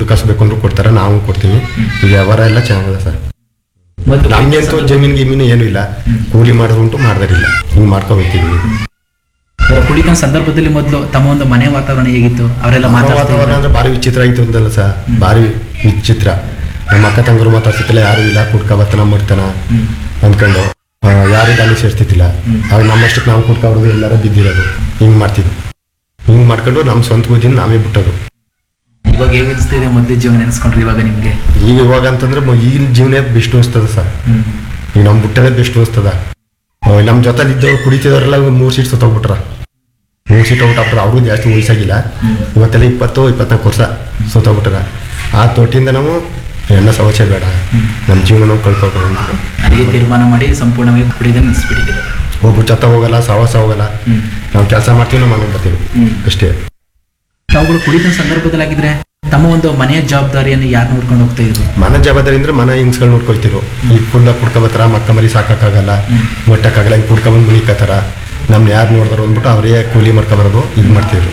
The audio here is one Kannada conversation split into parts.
ದುಡ್ಡು ಕಸ್ಬೇಕು ಅಂದ್ರೂ ಕೊಡ್ತಾರೆ ನಾವು ಕೊಡ್ತೀವಿ ಈಗ ವ್ಯವಹಾರ ಎಲ್ಲ ಚೆನ್ನಾಗಿದೆ ಸರ್ ಮೊದಲು ನಮ್ಗಂತೂ ಜಮೀನು ಗಿಮೀನು ಏನೂ ಇಲ್ಲ ಕೂಲಿ ಮಾಡೋದು ಉಂಟು ಮಾಡ್ದಾರಿಲ್ಲ ಹಿಂಗೆ ಮಾಡ್ಕೊ ಹೋಗ್ತೀವಿ ಕುಡಿತ ಸಂದರ್ಭದಲ್ಲಿ ಮೊದಲು ತಮ್ಮ ಒಂದು ಮನೆ ವಾತಾವರಣ ಹೇಗಿತ್ತು ಅವರೆಲ್ಲ ನಮ್ಮ ಮಾತಾಡ್ತಾ ವಾತಾವರಣ ಇದ್ರು. ಅಂದ್ರೆ ಭಾರಿ ವಿಚಿತ್ರ ಆಯ್ತು ಅಂತಲ್ಲ ಸರ್ ಭಾರಿ ವಿಚಿತ್ರ ನಮ್ಮ ಅಕ್ಕ ತಂಗರು ಮಾತಾಡ್ತಿತ್ತಿಲ್ಲ ಯಾರು ಇಲ್ಲ ಕುಡ್ಕ ಬರ್ತನ ಮಾಡ್ತಾನ ಅಂದ್ಕೊಂಡು ಆ, ಯಾರು ದಾನಿ ಸೇರ್ತಿತ್ತಿಲ್ಲ ಆಗ ನಮ್ಮಷ್ಟಕ್ಕೆ ನಾವು ಕುಡ್ಕ ಬರೋದು ಎಲ್ಲಾರ ಬಿದ್ದಿರೋದು ಹಿಂಗ್ ಮಾಡ್ತಿದ್ವಿ ಹಿಂಗ್ ಮಾಡ್ಕೊಂಡು ನಮ್ಮ ಸ್ವಂತ ಬುದ್ಧಿನ ನಾವೇ ಬಿಟ್ಟೋದು ಇವಾಗ ಹೇಗೆ ಅನಿಸ್ತಿದೆ ಮೊದಲು ಜೀವನ ನೆನೆಸ್ಕೊಂಡ್ರೆ ಇವಾಗ ನಿಮ್ಗೆ ಈಗ ಇವಾಗ ಅಂತಂದ್ರೆ ಮ- ಈಗಿನ ಜೀವನ ಬೆಸ್ಟ್ ಅನಿಸ್ತದ ಸರ್ ಈಗ ನಮ್ ಬಿಟ್ಟದೇ ಬೆಸ್ಟ್ ಅನಿಸ್ತದ ನಮ್ಮ ಜೊತೆಲಿ ಇದ್ದವ್ರು ಕುಡಿತಿದವರೆಲ್ಲ ಮೂರು ಸೀಟ್ ಸುತ್ತೋಗ್ಬಿಟ್ರ ಮೂರು ಸೀಟ್ ಹೋಗ್ಬಿಟ್ಟಾರ ಅವ್ರಿಗೂ ಜಾಸ್ತಿ ವಯಸ್ಸಾಗಿಲ್ಲ ಇವತ್ತೆಲ್ಲ ಇಪ್ಪತ್ತು ಇಪ್ಪತ್ನಾಲ್ಕು ವರ್ಷ ಸುತ್ತೋಗ್ಬಿಟ್ಟಾರ ಆ ತೊಟ್ಟಿಂದ ನಾವು ಎಣ್ಣೆ ಸಮಸ್ಯೆ ಬೇಡ ನಮ್ಮ ಜೀವನ ನಾವು ಕಳ್ಕೊಬೇಕು ಅಂತ ಅಲ್ಲಿಗೆ ತೀರ್ಮಾನ ಮಾಡಿ ಸಂಪೂರ್ಣವಾಗಿ ಕುಡಿದ ನಿಲ್ಲಿಸ್ಬಿಟ್ಟಿದ್ದೀರ ಒಬ್ಬರು ಜೊತೆ ಹೋಗಲ್ಲ ಸಹವಾಸ ಹೋಗಲ್ಲ ಹ್ಮ್. ನಾವು ಕೆಲಸ ಮಾಡ್ತೀವಿ ನಾವು ಮನೆಗೆ ಬರ್ತೀವಿ ಹ್ಮ್. ಅಷ್ಟೇ ತಾವುಗಳು ಕುಡಿದ ಸಂದರ್ಭದಲ್ಲಾಗಿದ್ರೆ ತಮ್ಮ ಒಂದು ಮನೆಯ ಜವಾಬ್ದಾರಿಯನ್ನು ಯಾರು ನೋಡ್ಕೊಂಡು ಹೋಗ್ತಾ ಇದ್ರು ಮನೆ ಜವಾಬ್ದಾರಿ ಅಂದ್ರೆ ಮನೆ ಹಿಂಸ್ಗಳು ನೋಡ್ಕೊಳ್ತಿರು ಈಗ ಫುಲ್ಲ ಕುಡ್ಕೊಬತ್ತಾರ ಮಕ್ಕ ಮರಿ ಸಾಕಾಗಲ್ಲ ಮುಟ್ಟಕ್ಕಾಗಲ್ಲ ಈಗ ಕುಡ್ಕೊಂಬಂದು ಮುನಿಕತ್ತಾರ ನಮ್ನ ಯಾರು ನೋಡಿದ್ರು ಅಂದ್ಬಿಟ್ಟು ಅವರೇ ಕೂಲಿ ಮಾಡ್ಕೊಬರೋದು ಇದು ಮಾಡ್ತಿದ್ರು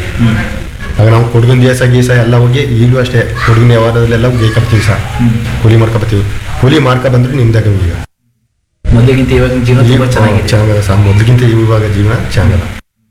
ಆಗ ನಾವು ಕುಡ್ಗನ್ ದೇಸ ಗೀಸ ಎಲ್ಲ ಹೋಗಿ ಈಗಲೂ ಅಷ್ಟೇ ಹುಡುಗನ ವ್ಯವಹಾರದಲ್ಲೆಲ್ಲ ಬೇಕರ್ತೀವಿ ಸಹ ಕೂಲಿ ಮಾಡ್ಕೊಬತ್ತೀವಿ ಕೂಲಿ ಮಾಡ್ಕೊ ಬಂದ್ರೆ ನಿಮ್ದಾಗ ಈಗ ಮೊದಲಿಗಿಂತ ಇವಾಗ ಜೀವನ ಈಗ ತುಂಬಾ ಚೆನ್ನಾಗಿದೆ ಚೆನ್ನಾಗದ ಸಹ ಮೊದಲಿಗಿಂತ ಇವಾಗ ಜೀವನ ಚೆನ್ನಾಗದ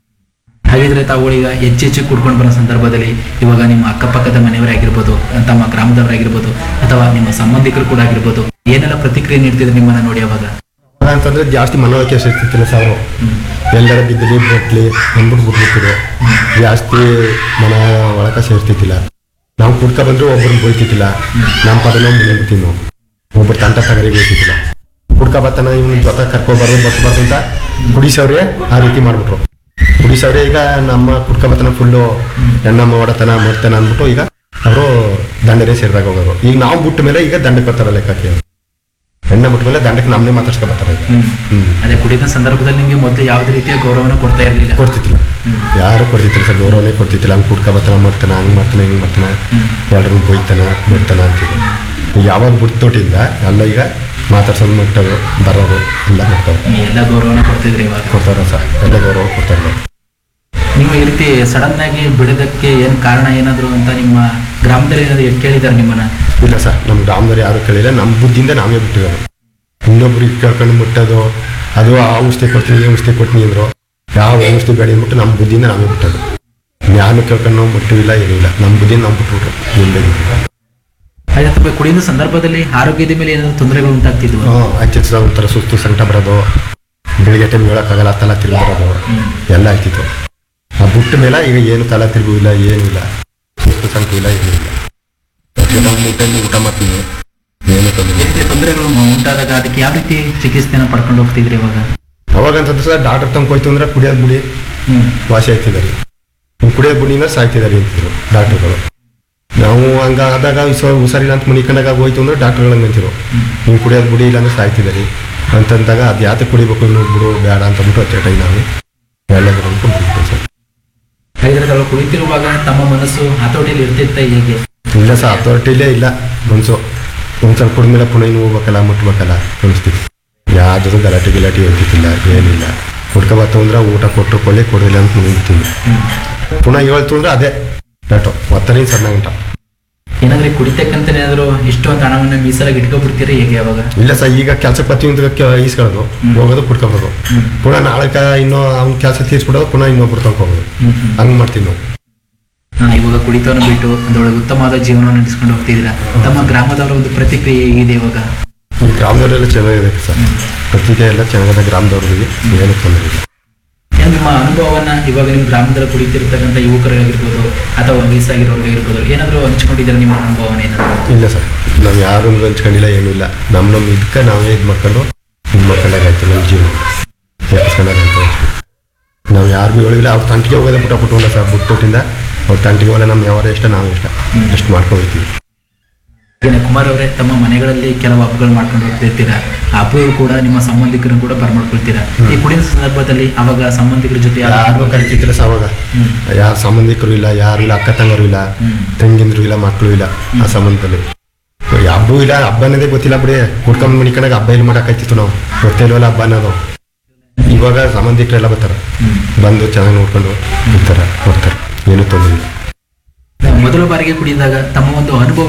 ಹಾಗಿದ್ರೆ ತಾವುಗಳು ಈಗ ಹೆಚ್ಚೆಚ್ಚು ಕುಡ್ಕೊಂಡು ಬರೋ ಸಂದರ್ಭದಲ್ಲಿ ಇವಾಗ ನಿಮ್ಮ ಅಕ್ಕಪಕ್ಕದ ಮನೆಯವರಾಗಿರ್ಬೋದು ತಮ್ಮ ಗ್ರಾಮದವರಾಗಿರ್ಬೋದು ಅಥವಾ ನಿಮ್ಮ ಸಂಬಂಧಿಕರು ಕೂಡ ಆಗಿರ್ಬೋದು ಏನೆಲ್ಲ ಪ್ರತಿಕ್ರಿಯೆ ನೀಡ್ತಿದ್ರು ನಿಮ್ಮನ್ನ ನೋಡಿ ಅವಾಗ ಅವಾಗ ಅಂತಂದ್ರೆ ಜಾಸ್ತಿ ಮನೋಳಿಕೆ ಸಿಗ್ತಿತ್ತಿಲ್ಲ ಸಾವಿರ ಎಲ್ಲರ ಬಿದ್ದಲಿ ಬಟ್ಲಿ ಅಂದ್ಬಿಟ್ಟು ಬಿಟ್ಬಿಟ್ಟಿರು ಜಾಸ್ತಿ ಮನ ಒಳಕ ಸೇರ್ತಿತ್ತಿಲ್ಲ ನಾವು ಕುಡ್ಕ ಬಂದ್ರು ಒಬ್ಬರನ್ನ ಬೈತಿತ್ತಿಲ್ಲ ನಮ್ಮ ಪದನ ಮುಂದೆ ಬಿಡ್ತೀವಿ ನಾವು ಒಬ್ಬರು ತಂಟ ತಗರಿಗೆ ಹೋಗ್ತಿತ್ತಿಲ್ಲ ಕುಡ್ಕ ಬತ್ತಾನ ಇವ್ನ ಜೊತೆ ಕರ್ಕೊಬಾರ್ದು ಬಸ್ ಬರ್ದು ಅಂತ ಕುಡಿಸವ್ರೆ ಆ ರೀತಿ ಮಾಡ್ಬಿಟ್ರು ಕುಡಿಸವ್ರೆ ಈಗ ನಮ್ಮ ಕುಡ್ಕ ಬತ್ತನ ಫುಲ್ಲು ಎಣ್ಣಮ್ಮ ಹೊಡತನ ಮಾಡ್ತಾನ ಅಂದ್ಬಿಟ್ಟು ಈಗ ಅವರು ದಂಡರೇ ಸೇರಿದಾಗ ಹೋಗೋರು ಈಗ ನಾವು ಬಿಟ್ಟ ಮೇಲೆ ಈಗ ದಂಡಕ್ಕೆ ಬರ್ತಾರ ಲೆಕ್ಕಕ್ಕೆ ಎಣ್ಣೆ ಬಿಟ್ಟ ಮೇಲೆ ದಂಡಕ್ಕೆ ನಮ್ಮನ್ನೇ ಮಾತಾಡ್ಸ್ಕೊ ಬರ್ತಾರೆ ಈಗ ಹ್ಮ್. ಅದೇ ಕುಡಿದ ಸಂದರ್ಭದಲ್ಲಿ ನಿಮಗೆ ಮೊದಲು ಯಾವುದೇ ರೀತಿಯ ಗೌರವನ ಕೊಡ್ತಾ ಇರಲಿಲ್ಲ ಕೊಡ್ತಿತ್ತಿಲ್ಲ ಯಾರು ಕೊಡ್ತಿತ್ತಿಲ್ಲ ಸರ್ ಗೌರವನೇ ಕೊಡ್ತಿತ್ತಿಲ್ಲ ಹಂಗೆ ಕುಡ್ಕ ಬರ್ತಾನ ಮಾಡ್ತಾನ ಹಂಗೆ ಮಾಡ್ತಾನೆ ಹಿಂಗೆ ಮಾಡ್ತಾನೆ ಎಲ್ಲರೂ ಬೈತಾನ ಬಿಡ್ತಾನ ಅಂತಿದ್ರು ಈಗ ಯಾವಾಗ ಬಿಡ್ತೋಟಿಂದ ಎಲ್ಲ ಈಗ ಮಾತಾಡ್ಸೋದು ಮುಟ್ಟೋದು ಬರೋದು ಎಲ್ಲ ಮಾಡ್ತಾರೆ ಎಲ್ಲ ಗೌರವನ ಕೊಡ್ತಿದ್ರಿ ಇವಾಗ ಕೊಡ್ತಾರ ಸರ್ ಎಲ್ಲ ಗೌರವ ಕೊಡ್ತಾರೆ ನೀವು ಈ ರೀತಿ ಸಡನ್ ಆಗಿ ಬಿಡೋದಕ್ಕೆ ಏನ್ ಕಾರಣ ಏನಾದ್ರು ಅಂತ ನಿಮ್ಮ ಗ್ರಾಮದಲ್ಲಿ ಏನಾದ್ರು ಕೇಳಿದಾರೆ ನಿಮ್ಮನ್ನ ಇಲ್ಲ ಸರ್ ನಮ್ಮ ಗ್ರಾಮದವ್ರು ಯಾರು ಕೇಳಿಲ್ಲ ನಮ್ಮ ಬುದ್ಧಿಯಿಂದ ನಾವೇ ಬಿಟ್ಟಿರೋದು ಇನ್ನೊಬ್ರಿಗೆ ಕೇಳ್ಕೊಂಡು ಮುಟ್ಟೋದು ಅದು ಆ ಔಷಧಿ ಕೊಡ್ತೀನಿ ಈ ಔಷಧಿ ಕೊಡ್ತೀನಿ ಅಂದ್ರು ಯಾವ ಔಷಧಿ ಬೇಡ ಅಂದ್ಬಿಟ್ಟು ನಮ್ಮ ಬುದ್ಧಿಯಿಂದ ನಾವೇ ಬಿಟ್ಟೋದು ಯಾರು ಕೇಳ್ಕೊಂಡು ನಾವು ಬಿಟ್ಟಿಲ್ಲ ಏನೂ ಇಲ್ಲ ನಮ್ಮ ಬುದ್ಧಿಯಿಂದ ನಾವು ಬಿಟ್ಬಿಟ್ರು ನಿಂದೆ ಹಾಗೆ ತಮ್ಮ ಕುಡಿಯುವ ಸಂದರ್ಭದಲ್ಲಿ ಆರೋಗ್ಯದ ಮೇಲೆ ಏನಾದ್ರು ತೊಂದರೆಗಳು ಉಂಟಾಗ್ತಿದ್ವು ಆಚೆ ಒಂಥರ ಸುಸ್ತು ಸಂಕಟ ಬರೋದು ಬೆಳಿಗ್ಗೆ ಟೈಮ್ ಹೇಳೋಕ್ಕಾಗಲ್ಲ ತಲೆ ತಿರುಗಿ ಬರೋದು ಎಲ್ಲ ಆಯ್ತಿತ್ತು ಆ ಬಿಟ್ಟ ಮೇಲೆ ಈಗ ಏನು ತಲೆ ತಿರುಗು ಇಲ್ಲ ಏನೂ ಇಲ್ಲ ಸುಸ್ತು ಸಂಕಟ ಇಲ್ಲ ಏನೂ ಇಲ್ಲ ಊಟ ಊಟ ಮಾಡ್ತೀವಿ ಏನು ಈ ತೊಂದರೆ ರೀತಿ ತೊಂದರೆಗಳು ಉಂಟಾದಾಗ ಅದಕ್ಕೆ ಯಾವ ರೀತಿ ಚಿಕಿತ್ಸೆನ ಪಡ್ಕೊಂಡು ಹೋಗ್ತಿದ್ರಿ ಇವಾಗ ಅವಾಗ ಅಂತಂದ್ರೆ ಸರ್ ಡಾಕ್ಟರ್ ತಂಗ್ ಹೋಯ್ತು ಅಂದ್ರೆ ಕುಡಿಯೋದು ಬಿಡಿ ಹ್ಮ್ ವಾಸಿ ಆಯ್ತಿದ್ದಾರೆ ನೀವು ಕುಡಿಯೋದು ಬಿಡಿನ ಸಾಯ್ತಿದ್ದಾರೆ ಅಂತಿದ್ರು ಡಾಕ್ಟರ್ಗಳು ನಾವು ಹಂಗ ಆದಾಗ ಹುಷ- ಹುಷಾರಿಲ್ಲ ಅಂತ ಮನಿಕೊಂಡಾಗ ಹೋಯ್ತು ಅಂದ್ರೆ ಡಾಕ್ಟರ್ಗಳು ಹಂಗೆ ಅಂತಿರು ನೀವು ಕುಡಿಯೋದು ಬಿಡಿ ಇಲ್ಲ ಅಂದ್ರೆ ಸಾಯ್ತಿದ್ದಾರೆ ಅಂತಂದಾಗ ಅದು ಯಾತಕ್ಕೆ ಕುಡಿಬೇಕು ಇನ್ನೂ ಬಿಡು ಬೇಡ ಅಂತ ಅಂದ್ಬಿಟ್ಟು ಹಚ್ಚ ನಾವು ಎಲ್ಲರೂ ಅಂದ್ಕೊಂಡು ಬಿಡ್ತೀವಿ ಸರ್ ಹಾಗಿದ್ರೆ ತಾವು ಕುಳಿತಿರುವಾಗ ತಮ್ಮ ಮನಸ್ಸು ಹತೋಟಿಯಲ್ಲಿ ಇರ್ತಿತ್ತ ಹೇಗೆ ಇಲ್ಲ ಸರ್ ಅಥಾರಿಟಿಲೇ ಇಲ್ಲ ಮನ್ಸು ಒಂದು ಸ್ವಲ್ಪ ಕುಡಿದ್ಮೇಲೆ ಪುನಃ ಇನ್ನು ಹೋಗ್ಬೇಕಲ್ಲ ಮುಟ್ಬೇಕಲ್ಲ ಅನಿಸ್ತಿತ್ತು ಯಾವ್ದು ಗಲಾಟೆ ಗಿಲಾಟೆ ಹೇಳ್ತಿತ್ತಿಲ್ಲ ಏನಿಲ್ಲ ಹುಡ್ಕೊಬತ್ತು ಅಂದ್ರೆ ಊಟ ಕೊಟ್ಟರು ಕೊಳ್ಳಿ ಕೊಡಲಿಲ್ಲ ಅಂತ ನಿಂತೀನಿ ಪುನಃ ಹೇಳ್ತು ಅಂದ್ರೆ ಅದೇ ಡಾಟೋ ಒತ್ತರಿಂದ ಸಣ್ಣ ಗಂಟ ಏನಾದ್ರೆ ಕುಡಿತಕ್ಕಂತ ಏನಾದ್ರು ಇಷ್ಟೊಂದು ಹಣವನ್ನ ಮೀಸಲಾಗಿ ಇಟ್ಕೊಬಿಡ್ತೀರಿ ಹೇಗೆ ಅವಾಗ ಇಲ್ಲ ಸರ್ ಈಗ ಕೆಲಸಕ್ಕೆ ಬರ್ತೀವಿ ಅಂತ ಕೆ- ಈಸ್ಕೊಳ್ಳೋದು ಹೋಗೋದು ಕುಡ್ಕೊಬೋದು ಪುನಃ ನಾಳೆ ಇನ್ನೂ ಅವ್ನ ಕೆಲಸ ತೀರ್ಸ್ಬಿಡೋದು ಪುನಃ ಇನ್ನೊಬ್ರು ತಗೊಂಡ್ಕೋಬೋದು ಹಂಗೆ ಮಾಡ್ತೀವಿ ನಾವು ಹಾ, ಇವಾಗ ಕುಡಿತವನ್ನು ಬಿಟ್ಟು ಅದರೊಳಗೆ ಉತ್ತಮವಾದ ಜೀವನವನ್ನು ನಡೆಸ್ಕೊಂಡು ಹೋಗ್ತಿದ್ದೀರಾ ತಮ್ಮ ಗ್ರಾಮದವರ ಒಂದು ಪ್ರತಿಕ್ರಿಯೆ ಹೇಗಿದೆ ಇವಾಗ ಈ ಗ್ರಾಮದವರೆಲ್ಲ ಚೆನ್ನಾಗಿದೆ ಸರ್ ಪತ್ರಿಕೆ ಎಲ್ಲ ಚೆನ್ನಾಗಿದೆ ಗ್ರಾಮದವ್ರಿಗೆ ಏನು ತೊಂದರೆ ಇಲ್ಲ ಏನು ನಿಮ್ಮ ಅನುಭವವನ್ನ ಇವಾಗ ನಿಮ್ಮ ಗ್ರಾಮದಲ್ಲಿ ಕುಡಿತಿರ್ತಕ್ಕಂಥ ಯುವಕರಾಗಿರ್ಬೋದು ಅಥವಾ ವಯಸ್ಸಾಗಿರೋರ್ಗಾಗಿರ್ಬೋದು ಏನಾದರೂ ಹಂಚ್ಕೊಂಡಿದ್ದೀರಾ ನಿಮ್ಮ ಅನುಭವನ ಏನಾದ್ರು ಇಲ್ಲ ಸರ್ ನಾವು ಯಾರು ಹಂಚ್ಕೊಂಡಿಲ್ಲ ಏನೂ ಇಲ್ಲ ನಮ್ಮ ನಮ್ಮ ಇದಕ್ಕೆ ನಾವೇ ಇದು ಮಾಡ್ಕೊಂಡು ಇದು ಮಾಡ್ಕೊಂಡಾಗಾಯ್ತು ನಮ್ಮ ಜೀವನ ಎಪ್ಪಿಸ್ಕೊಂಡಾಗಾಯ್ತು ನಾವು ಯಾರಿಗೂ ಹೇಳಿಲ್ಲ ಅವ್ರ ತಂಟಿಗೆ ಹೋಗೋದೇ ಬಿಟ್ಟ ಬಿಟ್ಟುಕೊಂಡ ಸರ್ ಬಿಟ್ಟುಟ್ಟಿಂದ ಅವ್ರ ತಂಟಿಗೆ ಹೋಗಲ್ಲ ನಮ್ಮ ಯಾವಾರ ಇಷ್ಟ ನಾವು ಇಷ್ಟ ಎಷ್ಟು ಮಾಡ್ಕೊಳ್ತೀವಿ ಈಗ ಕುಮಾರ್ ಅವರೇ ತಮ್ಮ ಮನೆಗಳಲ್ಲಿ ಕೆಲವು ಹಬ್ಬಗಳು ಮಾಡ್ಕೊಂಡು ಹೋಗ್ತಿರ್ತೀರಾ ಆ ಹಬ್ಬಗಳು ಕೂಡ ನಿಮ್ಮ ಸಂಬಂಧಿಕರನ್ನು ಕೂಡ ಬರ್ಮಾಡ್ಕೊಳ್ತೀರಾ ಈ ಕುಡಿದ ಸಂದರ್ಭದಲ್ಲಿ ಅವಾಗ ಸಂಬಂಧಿಕರ ಜೊತೆ ಯಾರು ಯಾರು ಕರಿತಿದ್ದಿಲ್ಲ ಸರ್ ಅವಾಗ ಯಾರ ಸಂಬಂಧಿಕರು ಇಲ್ಲ ಯಾರು ಇಲ್ಲ ಅಕ್ಕ ತಂಗರು ಇಲ್ಲ ತಂಗಿಂದ್ರು ಇಲ್ಲ ಮಕ್ಕಳು ಇಲ್ಲ ಆ ಸಂಬಂಧದಲ್ಲಿ ಹಬ್ಬ ಇಲ್ಲ ಹಬ್ಬ ಅನ್ನೋದೇ ಗೊತ್ತಿಲ್ಲ ಬಿಡಿ ಕುಡ್ಕೊಂಡ್ ಮನಿಕಣಾಗ ಹಬ್ಬ ಇಲ್ಲಿ ಮಾಡಕ್ಕಾಯ್ತಿತ್ತು ನಾವು ಗೊತ್ತೇ ಇಲ್ವಲ್ಲ ಹಬ್ಬ ಅನ್ನೋದು ಇವಾಗ ಸಂಬಂಧಿಕರೆಲ್ಲ ಬರ್ತಾರೆ ಬಂದು ಚೆನ್ನಾಗಿ ನೋಡ್ಕೊಂಡು ಇರ್ತಾರೆ ಕೊಡ್ತಾರೆ ಏನು ತೊಂದರೆ ಇಲ್ಲ ಮೊದಲ ಬಾರಿಗೆ ಕುಡಿದಾಗ ತಮ್ಮ ಒಂದು ಅನುಭವ